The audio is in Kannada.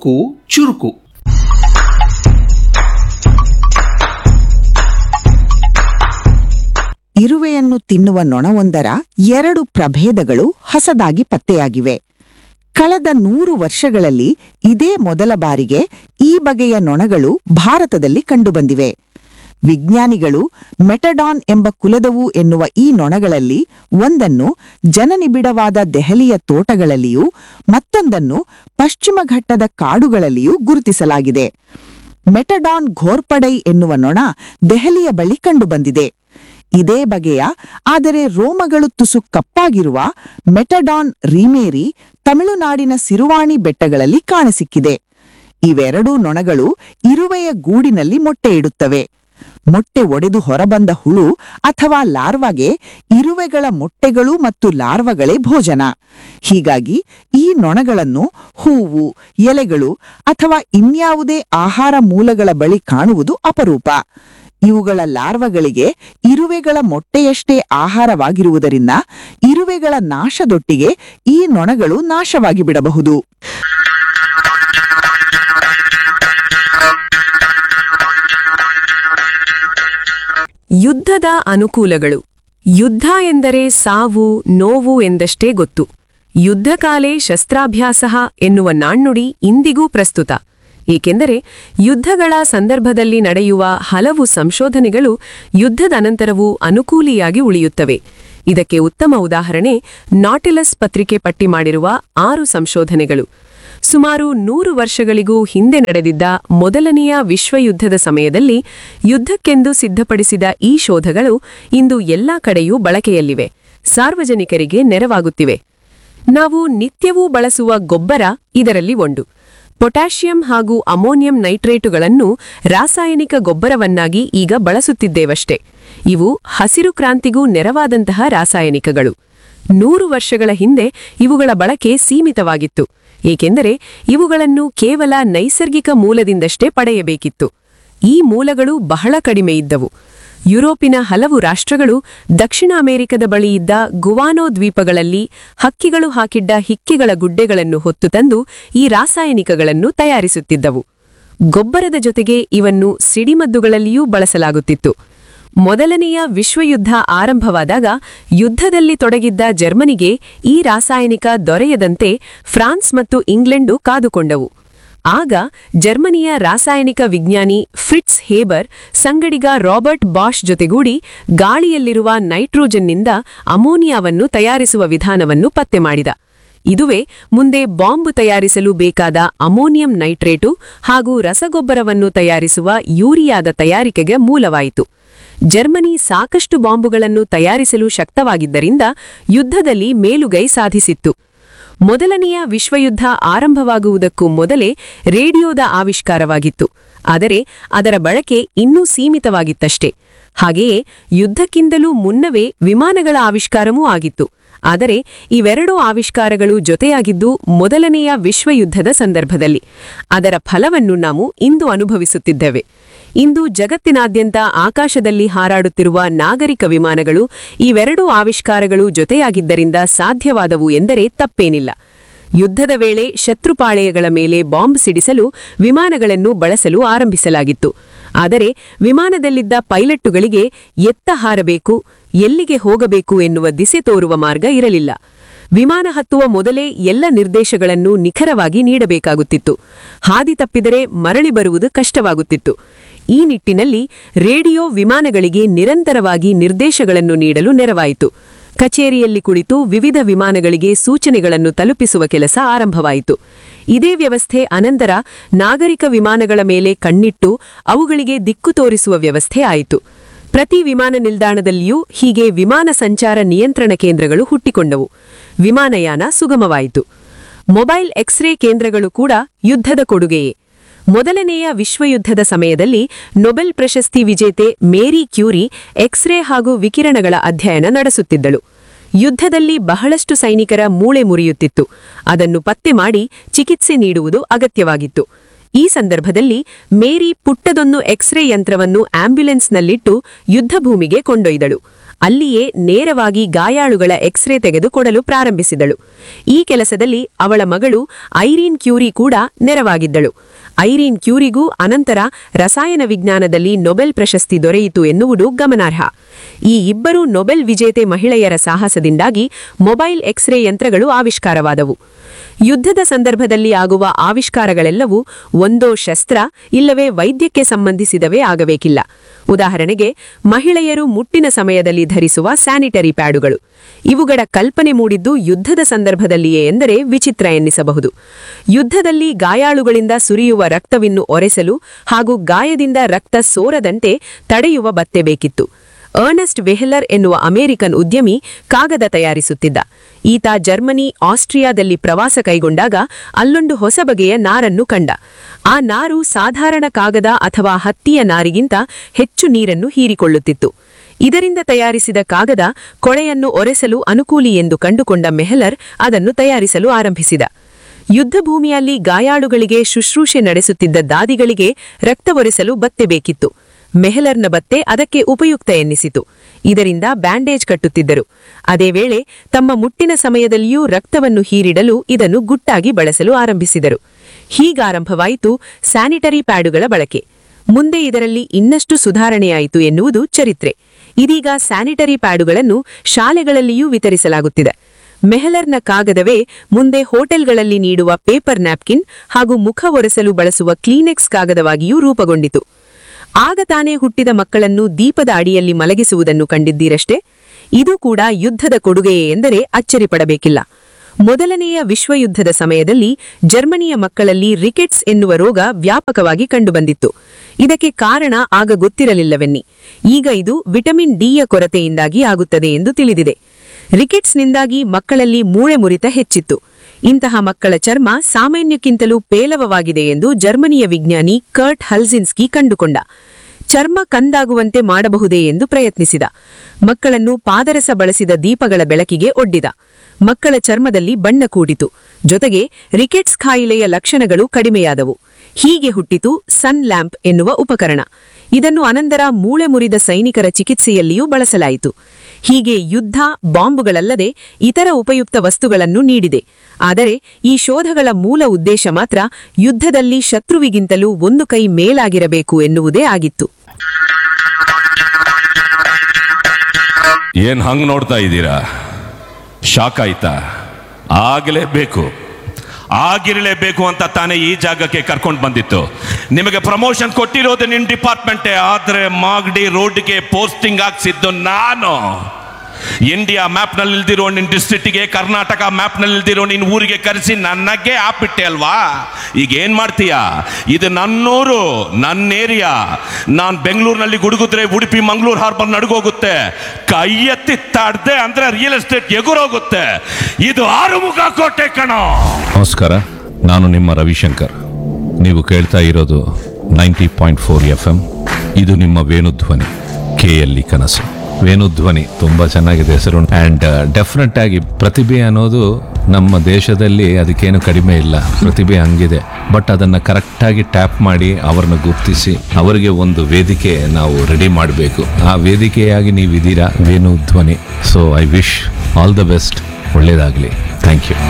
ಬದುಕು ಚುರುಕು ಇರುವೆಯನ್ನು ತಿನ್ನುವ ನೊಣವೊಂದರ ಎರಡು ಪ್ರಭೇದಗಳು ಹೊಸದಾಗಿ ಪತ್ತೆಯಾಗಿವೆ ಕಳೆದ ನೂರು ವರ್ಷಗಳಲ್ಲಿ ಇದೇ ಮೊದಲ ಬಾರಿಗೆ ಈ ಬಗೆಯ ನೊಣಗಳು ಭಾರತದಲ್ಲಿ ಕಂಡುಬಂದಿವೆ ವಿಜ್ಞಾನಿಗಳು ಮೆಟಡಾನ್ ಎಂಬ ಕುಲದವು ಎನ್ನುವ ಈ ನೊಣಗಳಲ್ಲಿ ಒಂದನ್ನು ಜನನಿಬಿಡವಾದ ದೆಹಲಿಯ ತೋಟಗಳಲ್ಲಿಯೂ ಮತ್ತೊಂದನ್ನು ಪಶ್ಚಿಮ ಘಟ್ಟದ ಕಾಡುಗಳಲ್ಲಿಯೂ ಗುರುತಿಸಲಾಗಿದೆ ಮೆಟಡಾನ್ ಘೋರ್ಪಡೈ ಎನ್ನುವ ನೊಣ ದೆಹಲಿಯ ಬಳಿ ಕಂಡುಬಂದಿದೆ ಇದೇ ಬಗೆಯ ಆದರೆ ರೋಮಗಳು ತುಸು ಕಪ್ಪಾಗಿರುವ ಮೆಟಡಾನ್ ರೀಮೇರಿ ತಮಿಳುನಾಡಿನ ಸಿರುವಾಣಿ ಬೆಟ್ಟಗಳಲ್ಲಿ ಕಾಣಸಿಕ್ಕಿದೆ ಇವೆರಡೂ ನೊಣಗಳು ಇರುವೆಯ ಗೂಡಿನಲ್ಲಿ ಮೊಟ್ಟೆ ಇಡುತ್ತವೆ ಮೊಟ್ಟೆ ಒಡೆದು ಹೊರಬಂದ ಹುಳು ಅಥವಾ ಲಾರ್ವಾಗೆ ಇರುವೆಗಳ ಮೊಟ್ಟೆಗಳು ಮತ್ತು ಲಾರ್ವಗಳೇ ಭೋಜನ ಹೀಗಾಗಿ ಈ ನೊಣಗಳನ್ನು ಹೂವು ಎಲೆಗಳು ಅಥವಾ ಇನ್ಯಾವುದೇ ಆಹಾರ ಮೂಲಗಳ ಬಳಿ ಕಾಣುವುದು ಅಪರೂಪ ಇವುಗಳ ಲಾರ್ವಗಳಿಗೆ ಇರುವೆಗಳ ಮೊಟ್ಟೆಯಷ್ಟೇ ಆಹಾರವಾಗಿರುವುದರಿಂದ ಇರುವೆಗಳ ನಾಶದೊಟ್ಟಿಗೆ ಈ ನೊಣಗಳು ನಾಶವಾಗಿ ಬಿಡಬಹುದು ಯುದ್ಧದ ಅನುಕೂಲಗಳು ಯುದ್ಧ ಎಂದರೆ ಸಾವು ನೋವು ಎಂದಷ್ಟೇ ಗೊತ್ತು ಯುದ್ಧಕಾಲೇ ಶಸ್ತ್ರಾಭ್ಯಾಸ ಎನ್ನುವ ನಾಣ್ಣುಡಿ ಇಂದಿಗೂ ಪ್ರಸ್ತುತ ಏಕೆಂದರೆ ಯುದ್ಧಗಳ ಸಂದರ್ಭದಲ್ಲಿ ನಡೆಯುವ ಹಲವು ಸಂಶೋಧನೆಗಳು ಯುದ್ಧದ ಅನಂತರವೂ ಅನುಕೂಲಿಯಾಗಿ ಉಳಿಯುತ್ತವೆ ಇದಕ್ಕೆ ಉತ್ತಮ ಉದಾಹರಣೆ ನಾಟಿಲಸ್ ಪತ್ರಿಕೆ ಪಟ್ಟಿ ಮಾಡಿರುವ ಆರು ಸಂಶೋಧನೆಗಳು ಸುಮಾರು ನೂರು ವರ್ಷಗಳಿಗೂ ಹಿಂದೆ ನಡೆದಿದ್ದ ಮೊದಲನೆಯ ವಿಶ್ವಯುದ್ಧದ ಸಮಯದಲ್ಲಿ ಯುದ್ಧಕ್ಕೆಂದು ಸಿದ್ಧಪಡಿಸಿದ ಈ ಶೋಧಗಳು ಇಂದು ಎಲ್ಲಾ ಕಡೆಯೂ ಬಳಕೆಯಲ್ಲಿವೆ ಸಾರ್ವಜನಿಕರಿಗೆ ನೆರವಾಗುತ್ತಿವೆ ನಾವು ನಿತ್ಯವೂ ಬಳಸುವ ಗೊಬ್ಬರ ಇದರಲ್ಲಿ ಒಂದು ಪೊಟ್ಯಾಷಿಯಂ ಹಾಗೂ ಅಮೋನಿಯಂ ನೈಟ್ರೇಟುಗಳನ್ನು ರಾಸಾಯನಿಕ ಗೊಬ್ಬರವನ್ನಾಗಿ ಈಗ ಬಳಸುತ್ತಿದ್ದೇವಷ್ಟೇ ಇವು ಹಸಿರು ಕ್ರಾಂತಿಗೂ ನೆರವಾದಂತಹ ರಾಸಾಯನಿಕಗಳು ನೂರು ವರ್ಷಗಳ ಹಿಂದೆ ಇವುಗಳ ಬಳಕೆ ಸೀಮಿತವಾಗಿತ್ತು ಏಕೆಂದರೆ ಇವುಗಳನ್ನು ಕೇವಲ ನೈಸರ್ಗಿಕ ಮೂಲದಿಂದಷ್ಟೇ ಪಡೆಯಬೇಕಿತ್ತು ಈ ಮೂಲಗಳು ಬಹಳ ಕಡಿಮೆ ಇದ್ದವು ಯುರೋಪಿನ ಹಲವು ರಾಷ್ಟ್ರಗಳು ದಕ್ಷಿಣ ಅಮೆರಿಕದ ಬಳಿ ಇದ್ದ ಗುವಾನೋ ದ್ವೀಪಗಳಲ್ಲಿ ಹಕ್ಕಿಗಳು ಹಾಕಿದ್ದ ಹಿಕ್ಕಿಗಳ ಗುಡ್ಡೆಗಳನ್ನು ಹೊತ್ತು ತಂದು ಈ ರಾಸಾಯನಿಕಗಳನ್ನು ತಯಾರಿಸುತ್ತಿದ್ದವು ಗೊಬ್ಬರದ ಜೊತೆಗೆ ಇವನ್ನು ಸಿಡಿಮದ್ದುಗಳಲ್ಲಿಯೂ ಬಳಸಲಾಗುತ್ತಿತ್ತು ಮೊದಲನೆಯ ವಿಶ್ವಯುದ್ಧ ಆರಂಭವಾದಾಗ ಯುದ್ಧದಲ್ಲಿ ತೊಡಗಿದ್ದ ಜರ್ಮನಿಗೆ ಈ ರಾಸಾಯನಿಕ ದೊರೆಯದಂತೆ ಫ್ರಾನ್ಸ್ ಮತ್ತು ಇಂಗ್ಲೆಂಡು ಕಾದುಕೊಂಡವು ಆಗ ಜರ್ಮನಿಯ ರಾಸಾಯನಿಕ ವಿಜ್ಞಾನಿ ಫ್ರಿಟ್ಸ್ ಹೇಬರ್ ಸಂಗಡಿಗ ರಾಬರ್ಟ್ ಬಾಷ್ ಜೊತೆಗೂಡಿ ಗಾಳಿಯಲ್ಲಿರುವ ನೈಟ್ರೋಜನ್ನಿಂದ ಅಮೋನಿಯಾವನ್ನು ತಯಾರಿಸುವ ವಿಧಾನವನ್ನು ಪತ್ತೆ ಮಾಡಿದ ಇದುವೇ ಮುಂದೆ ಬಾಂಬ್ ತಯಾರಿಸಲು ಬೇಕಾದ ಅಮೋನಿಯಂ ನೈಟ್ರೇಟು ಹಾಗೂ ರಸಗೊಬ್ಬರವನ್ನು ತಯಾರಿಸುವ ಯೂರಿಯಾದ ತಯಾರಿಕೆಗೆ ಮೂಲವಾಯಿತು ಜರ್ಮನಿ ಸಾಕಷ್ಟು ಬಾಂಬುಗಳನ್ನು ತಯಾರಿಸಲು ಶಕ್ತವಾಗಿದ್ದರಿಂದ ಯುದ್ಧದಲ್ಲಿ ಮೇಲುಗೈ ಸಾಧಿಸಿತ್ತು ಮೊದಲನೆಯ ವಿಶ್ವಯುದ್ಧ ಆರಂಭವಾಗುವುದಕ್ಕೂ ಮೊದಲೇ ರೇಡಿಯೋದ ಆವಿಷ್ಕಾರವಾಗಿತ್ತು ಆದರೆ ಅದರ ಬಳಕೆ ಇನ್ನೂ ಸೀಮಿತವಾಗಿತ್ತಷ್ಟೇ ಹಾಗೆಯೇ ಯುದ್ಧಕ್ಕಿಂತಲೂ ಮುನ್ನವೇ ವಿಮಾನಗಳ ಆವಿಷ್ಕಾರವೂ ಆಗಿತ್ತು ಆದರೆ ಇವೆರಡೂ ಆವಿಷ್ಕಾರಗಳು ಜೊತೆಯಾಗಿದ್ದು ಮೊದಲನೆಯ ವಿಶ್ವಯುದ್ಧದ ಸಂದರ್ಭದಲ್ಲಿ ಅದರ ಫಲವನ್ನು ನಾವು ಇಂದು ಅನುಭವಿಸುತ್ತಿದ್ದೇವೆ ಇಂದು ಜಗತ್ತಿನಾದ್ಯಂತ ಆಕಾಶದಲ್ಲಿ ಹಾರಾಡುತ್ತಿರುವ ನಾಗರಿಕ ವಿಮಾನಗಳು ಇವೆರಡೂ ಆವಿಷ್ಕಾರಗಳು ಜೊತೆಯಾಗಿದ್ದರಿಂದ ಸಾಧ್ಯವಾದವು ಎಂದರೆ ತಪ್ಪೇನಿಲ್ಲ ಯುದ್ಧದ ವೇಳೆ ಶತ್ರುಪಾಳೆಯಗಳ ಮೇಲೆ ಬಾಂಬ್ ಸಿಡಿಸಲು ವಿಮಾನಗಳನ್ನು ಬಳಸಲು ಆರಂಭಿಸಲಾಗಿತ್ತು ಆದರೆ ವಿಮಾನದಲ್ಲಿದ್ದ ಪೈಲಟ್ಟುಗಳಿಗೆ ಎತ್ತ ಹಾರಬೇಕು ಎಲ್ಲಿಗೆ ಹೋಗಬೇಕು ಎನ್ನುವ ದಿಸೆ ತೋರುವ ಮಾರ್ಗ ಇರಲಿಲ್ಲ ವಿಮಾನ ಹತ್ತುವ ಮೊದಲೇ ಎಲ್ಲ ನಿರ್ದೇಶಗಳನ್ನು ನಿಖರವಾಗಿ ನೀಡಬೇಕಾಗುತ್ತಿತ್ತು ಹಾದಿ ತಪ್ಪಿದರೆ ಮರಳಿ ಬರುವುದು ಕಷ್ಟವಾಗುತ್ತಿತ್ತು ಈ ನಿಟ್ಟಿನಲ್ಲಿ ರೇಡಿಯೋ ವಿಮಾನಗಳಿಗೆ ನಿರಂತರವಾಗಿ ನಿರ್ದೇಶಗಳನ್ನು ನೀಡಲು ನೆರವಾಯಿತು ಕಚೇರಿಯಲ್ಲಿ ಕುಳಿತು ವಿವಿಧ ವಿಮಾನಗಳಿಗೆ ಸೂಚನೆಗಳನ್ನು ತಲುಪಿಸುವ ಕೆಲಸ ಆರಂಭವಾಯಿತು ಇದೇ ವ್ಯವಸ್ಥೆ ಅನಂತರ ನಾಗರಿಕ ವಿಮಾನಗಳ ಮೇಲೆ ಕಣ್ಣಿಟ್ಟು ಅವುಗಳಿಗೆ ದಿಕ್ಕು ತೋರಿಸುವ ವ್ಯವಸ್ಥೆ ಆಯಿತು ಪ್ರತಿ ವಿಮಾನ ನಿಲ್ದಾಣದಲ್ಲಿಯೂ ಹೀಗೆ ವಿಮಾನ ಸಂಚಾರ ನಿಯಂತ್ರಣ ಕೇಂದ್ರಗಳು ಹುಟ್ಟಿಕೊಂಡವು ವಿಮಾನಯಾನ ಸುಗಮವಾಯಿತು ಮೊಬೈಲ್ ಎಕ್ಸ್ರೇ ಕೇಂದ್ರಗಳು ಕೂಡ ಯುದ್ಧದ ಕೊಡುಗೆಯೇ ಮೊದಲನೆಯ ವಿಶ್ವಯುದ್ಧದ ಸಮಯದಲ್ಲಿ ನೊಬೆಲ್ ಪ್ರಶಸ್ತಿ ವಿಜೇತೆ ಮೇರಿ ಕ್ಯೂರಿ ಎಕ್ಸ್ರೇ ಹಾಗೂ ವಿಕಿರಣಗಳ ಅಧ್ಯಯನ ನಡೆಸುತ್ತಿದ್ದಳು ಯುದ್ಧದಲ್ಲಿ ಬಹಳಷ್ಟು ಸೈನಿಕರ ಮೂಳೆ ಮುರಿಯುತ್ತಿತ್ತು ಅದನ್ನು ಪತ್ತೆ ಮಾಡಿ ಚಿಕಿತ್ಸೆ ನೀಡುವುದು ಅಗತ್ಯವಾಗಿತ್ತು ಈ ಸಂದರ್ಭದಲ್ಲಿ ಮೇರಿ ಪುಟ್ಟದೊಂದು ಎಕ್ಸ್ರೇ ಯಂತ್ರವನ್ನು ಆಂಬ್ಯುಲೆನ್ಸ್ನಲ್ಲಿಟ್ಟು ಯುದ್ಧಭೂಮಿಗೆ ಕೊಂಡೊಯ್ದಳು ಅಲ್ಲಿಯೇ ನೇರವಾಗಿ ಗಾಯಾಳುಗಳ ಎಕ್ಸ್ರೇ ತೆಗೆದುಕೊಡಲು ಪ್ರಾರಂಭಿಸಿದಳು ಈ ಕೆಲಸದಲ್ಲಿ ಅವಳ ಮಗಳು ಐರೀನ್ ಕ್ಯೂರಿ ಕೂಡ ನೆರವಾಗಿದ್ದಳು ಐರೀನ್ ಕ್ಯೂರಿಗೂ ಅನಂತರ ರಸಾಯನ ವಿಜ್ಞಾನದಲ್ಲಿ ನೊಬೆಲ್ ಪ್ರಶಸ್ತಿ ದೊರೆಯಿತು ಎನ್ನುವುದು ಗಮನಾರ್ಹ ಈ ಇಬ್ಬರು ನೊಬೆಲ್ ವಿಜೇತೆ ಮಹಿಳೆಯರ ಸಾಹಸದಿಂದಾಗಿ ಮೊಬೈಲ್ ಎಕ್ಸ್ರೇ ಯಂತ್ರಗಳು ಆವಿಷ್ಕಾರವಾದವು ಯುದ್ಧದ ಸಂದರ್ಭದಲ್ಲಿ ಆಗುವ ಆವಿಷ್ಕಾರಗಳೆಲ್ಲವೂ ಒಂದೋ ಶಸ್ತ್ರ ಇಲ್ಲವೇ ವೈದ್ಯಕ್ಕೆ ಸಂಬಂಧಿಸಿದವೇ ಆಗಬೇಕಿಲ್ಲ ಉದಾಹರಣೆಗೆ ಮಹಿಳೆಯರು ಮುಟ್ಟಿನ ಸಮಯದಲ್ಲಿ ಧರಿಸುವ ಸ್ಯಾನಿಟರಿ ಪ್ಯಾಡುಗಳು ಇವುಗಳ ಕಲ್ಪನೆ ಮೂಡಿದ್ದು ಯುದ್ಧದ ಸಂದರ್ಭದಲ್ಲಿಯೇ ಎಂದರೆ ವಿಚಿತ್ರ ಎನ್ನಿಸಬಹುದು ಯುದ್ಧದಲ್ಲಿ ಗಾಯಾಳುಗಳಿಂದ ಸುರಿಯುವ ರಕ್ತವಿನ್ನು ಒರೆಸಲು ಹಾಗೂ ಗಾಯದಿಂದ ರಕ್ತ ಸೋರದಂತೆ ತಡೆಯುವ ಬತ್ತೆ ಬೇಕಿತ್ತು ಅರ್ನೆಸ್ಟ್ ವೆಹಲರ್ ಎನ್ನುವ ಅಮೆರಿಕನ್ ಉದ್ಯಮಿ ಕಾಗದ ತಯಾರಿಸುತ್ತಿದ್ದ ಈತ ಜರ್ಮನಿ ಆಸ್ಟ್ರಿಯಾದಲ್ಲಿ ಪ್ರವಾಸ ಕೈಗೊಂಡಾಗ ಅಲ್ಲೊಂದು ಹೊಸ ಬಗೆಯ ನಾರನ್ನು ಕಂಡ ಆ ನಾರು ಸಾಧಾರಣ ಕಾಗದ ಅಥವಾ ಹತ್ತಿಯ ನಾರಿಗಿಂತ ಹೆಚ್ಚು ನೀರನ್ನು ಹೀರಿಕೊಳ್ಳುತ್ತಿತ್ತು ಇದರಿಂದ ತಯಾರಿಸಿದ ಕಾಗದ ಕೊಳೆಯನ್ನು ಒರೆಸಲು ಅನುಕೂಲಿ ಎಂದು ಕಂಡುಕೊಂಡ ಮೆಹಲರ್ ಅದನ್ನು ತಯಾರಿಸಲು ಆರಂಭಿಸಿದ ಯುದ್ಧಭೂಮಿಯಲ್ಲಿ ಗಾಯಾಳುಗಳಿಗೆ ಶುಶ್ರೂಷೆ ನಡೆಸುತ್ತಿದ್ದ ದಾದಿಗಳಿಗೆ ರಕ್ತ ಒರೆಸಲು ಬತ್ತೆ ಬೇಕಿತ್ತು ಮೆಹಲರ್ನ ಬತ್ತೆ ಅದಕ್ಕೆ ಉಪಯುಕ್ತ ಎನ್ನಿಸಿತು ಇದರಿಂದ ಬ್ಯಾಂಡೇಜ್ ಕಟ್ಟುತ್ತಿದ್ದರು ಅದೇ ವೇಳೆ ತಮ್ಮ ಮುಟ್ಟಿನ ಸಮಯದಲ್ಲಿಯೂ ರಕ್ತವನ್ನು ಹೀರಿಡಲು ಇದನ್ನು ಗುಟ್ಟಾಗಿ ಬಳಸಲು ಆರಂಭಿಸಿದರು ಹೀಗಾರಂಭವಾಯಿತು ಸ್ಯಾನಿಟರಿ ಪ್ಯಾಡುಗಳ ಬಳಕೆ ಮುಂದೆ ಇದರಲ್ಲಿ ಇನ್ನಷ್ಟು ಸುಧಾರಣೆಯಾಯಿತು ಎನ್ನುವುದು ಚರಿತ್ರೆ ಇದೀಗ ಸ್ಯಾನಿಟರಿ ಪ್ಯಾಡುಗಳನ್ನು ಶಾಲೆಗಳಲ್ಲಿಯೂ ವಿತರಿಸಲಾಗುತ್ತಿದೆ ಮೆಹಲರ್ನ ಕಾಗದವೇ ಮುಂದೆ ಹೋಟೆಲ್ಗಳಲ್ಲಿ ನೀಡುವ ಪೇಪರ್ ನ್ಯಾಪ್ಕಿನ್ ಹಾಗೂ ಮುಖ ಒರೆಸಲು ಬಳಸುವ ಕ್ಲೀನೆಕ್ಸ್ ಕಾಗದವಾಗಿಯೂ ರೂಪುಗೊಂಡಿತು ಆಗ ತಾನೇ ಹುಟ್ಟಿದ ಮಕ್ಕಳನ್ನು ದೀಪದ ಅಡಿಯಲ್ಲಿ ಮಲಗಿಸುವುದನ್ನು ಕಂಡಿದ್ದೀರಷ್ಟೇ ಇದು ಕೂಡ ಯುದ್ಧದ ಕೊಡುಗೆಯೇ ಎಂದರೆ ಅಚ್ಚರಿಪಡಬೇಕಿಲ್ಲ ಮೊದಲನೆಯ ವಿಶ್ವಯುದ್ಧದ ಸಮಯದಲ್ಲಿ ಜರ್ಮನಿಯ ಮಕ್ಕಳಲ್ಲಿ ರಿಕೆಟ್ಸ್ ಎನ್ನುವ ರೋಗ ವ್ಯಾಪಕವಾಗಿ ಕಂಡುಬಂದಿತ್ತು ಇದಕ್ಕೆ ಕಾರಣ ಆಗ ಗೊತ್ತಿರಲಿಲ್ಲವೆನ್ನಿ ಈಗ ಇದು ವಿಟಮಿನ್ ಡಿಯ ಕೊರತೆಯಿಂದಾಗಿ ಆಗುತ್ತದೆ ಎಂದು ತಿಳಿದಿದೆ ರಿಕೆಟ್ಸ್ನಿಂದಾಗಿ ಮಕ್ಕಳಲ್ಲಿ ಮೂಳೆ ಮುರಿತ ಹೆಚ್ಚಿತ್ತು ಇಂತಹ ಮಕ್ಕಳ ಚರ್ಮ ಸಾಮಾನ್ಯಕ್ಕಿಂತಲೂ ಪೇಲವವಾಗಿದೆ ಎಂದು ಜರ್ಮನಿಯ ವಿಜ್ಞಾನಿ ಕರ್ಟ್ ಹಲ್ಸಿನ್ಸ್ಕಿ ಕಂಡುಕೊಂಡ ಚರ್ಮ ಕಂದಾಗುವಂತೆ ಮಾಡಬಹುದೇ ಎಂದು ಪ್ರಯತ್ನಿಸಿದ ಮಕ್ಕಳನ್ನು ಪಾದರಸ ಬಳಸಿದ ದೀಪಗಳ ಬೆಳಕಿಗೆ ಒಡ್ಡಿದ ಮಕ್ಕಳ ಚರ್ಮದಲ್ಲಿ ಬಣ್ಣ ಕೂಡಿತು ಜೊತೆಗೆ ರಿಕೆಟ್ಸ್ ಖಾಯಿಲೆಯ ಲಕ್ಷಣಗಳು ಕಡಿಮೆಯಾದವು ಹೀಗೆ ಹುಟ್ಟಿತು ಸನ್ ಲ್ಯಾಂಪ್ ಎನ್ನುವ ಉಪಕರಣ ಇದನ್ನು ಅನಂತರ ಮೂಳೆ ಮುರಿದ ಸೈನಿಕರ ಚಿಕಿತ್ಸೆಯಲ್ಲಿಯೂ ಬಳಸಲಾಯಿತು ಹೀಗೆ ಯುದ್ಧ ಬಾಂಬುಗಳಲ್ಲದೆ ಇತರ ಉಪಯುಕ್ತ ವಸ್ತುಗಳನ್ನು ನೀಡಿದೆ ಆದರೆ ಈ ಶೋಧಗಳ ಮೂಲ ಉದ್ದೇಶ ಮಾತ್ರ ಯುದ್ಧದಲ್ಲಿ ಶತ್ರುವಿಗಿಂತಲೂ ಒಂದು ಕೈ ಮೇಲಾಗಿರಬೇಕು ಎನ್ನುವುದೇ ಆಗಿತ್ತು ಏನ್ ಹಂಗ್ ನೋಡ್ತಾ ಇದ್ದೀರಾ ಶಾಕ್ ಆಯ್ತಾ ಆಗಲೇಬೇಕು ಆಗಿರಲೇಬೇಕು ಅಂತ ತಾನೇ ಈ ಜಾಗಕ್ಕೆ ಕರ್ಕೊಂಡು ಬಂದಿತ್ತು ನಿಮಗೆ ಪ್ರಮೋಷನ್ ಕೊಟ್ಟಿರೋದು ನಿನ್ನ ಡಿಪಾರ್ಟ್ಮೆಂಟೇ ಆದ್ರೆ ಮಾಗಡಿ ರೋಡ್ಗೆ ಪೋಸ್ಟಿಂಗ್ ಹಾಕ್ಸಿದ್ದು ನಾನು ಇಂಡಿಯಾ ಮ್ಯಾಪ್ನಲ್ಲಿ ಇಲ್ದಿರೋ ನಿನ್ನ ಡಿಸ್ಟ್ರಿಕ್ಟಿಗೆ ಕರ್ನಾಟಕ ಮ್ಯಾಪ್ನಲ್ಲಿ ಇಲ್ದಿರೋ ನಿನ್ನ ಊರಿಗೆ ಕರೆಸಿ ನನಗೆ ಆಪಿಟ್ಟೆ ಅಲ್ವಾ ಈಗ ಏನ್ ಮಾಡ್ತೀಯಾ ಇದು ನನ್ನೂರು ನನ್ನ ಏರಿಯಾ ನಾನು ಬೆಂಗಳೂರಿನಲ್ಲಿ ಗುಡುಗುದ್ರೆ ಉಡುಪಿ ಮಂಗಳೂರು ಹಾರ್ಬರ್ ನಡುಗೋಗುತ್ತೆ ಕೈ ಎತ್ತಿ ತಾಡ್ದೆ ಅಂದ್ರೆ ರಿಯಲ್ ಎಸ್ಟೇಟ್ ಎಗುರೋಗುತ್ತೆ ಇದು ಆರುಮುಖ ಕೋಟೆ ಕಣೋ ನಮಸ್ಕಾರ ನಾನು ನಿಮ್ಮ ರವಿಶಂಕರ್ ನೀವು ಕೇಳ್ತಾ ಇರೋದು ninety point four F M ಇದು ನಿಮ್ಮ ವೇಣುಧ್ವನಿ ಕೆ ಎಲ್ಲಿ ಕನಸು ವೇಣುಧ್ವನಿ ತುಂಬ ಚೆನ್ನಾಗಿದೆ ಹೆಸರು ಆ್ಯಂಡ್ ಡೆಫಿನೆಟ್ ಆಗಿ ಪ್ರತಿಭೆ ಅನ್ನೋದು ನಮ್ಮ ದೇಶದಲ್ಲಿ ಅದಕ್ಕೇನು ಕಡಿಮೆ ಇಲ್ಲ ಪ್ರತಿಭೆ ಹಂಗಿದೆ ಬಟ್ ಅದನ್ನು ಕರೆಕ್ಟಾಗಿ ಟ್ಯಾಪ್ ಮಾಡಿ ಅವ್ರನ್ನ ಗುರ್ತಿಸಿ ಅವರಿಗೆ ಒಂದು ವೇದಿಕೆ ನಾವು ರೆಡಿ ಮಾಡಬೇಕು ಆ ವೇದಿಕೆಯಾಗಿ ನೀವಿದ್ದೀರಾ Venudhwani so I wish all the best ಒಳ್ಳೆಯದಾಗಲಿ ಥ್ಯಾಂಕ್ ಯು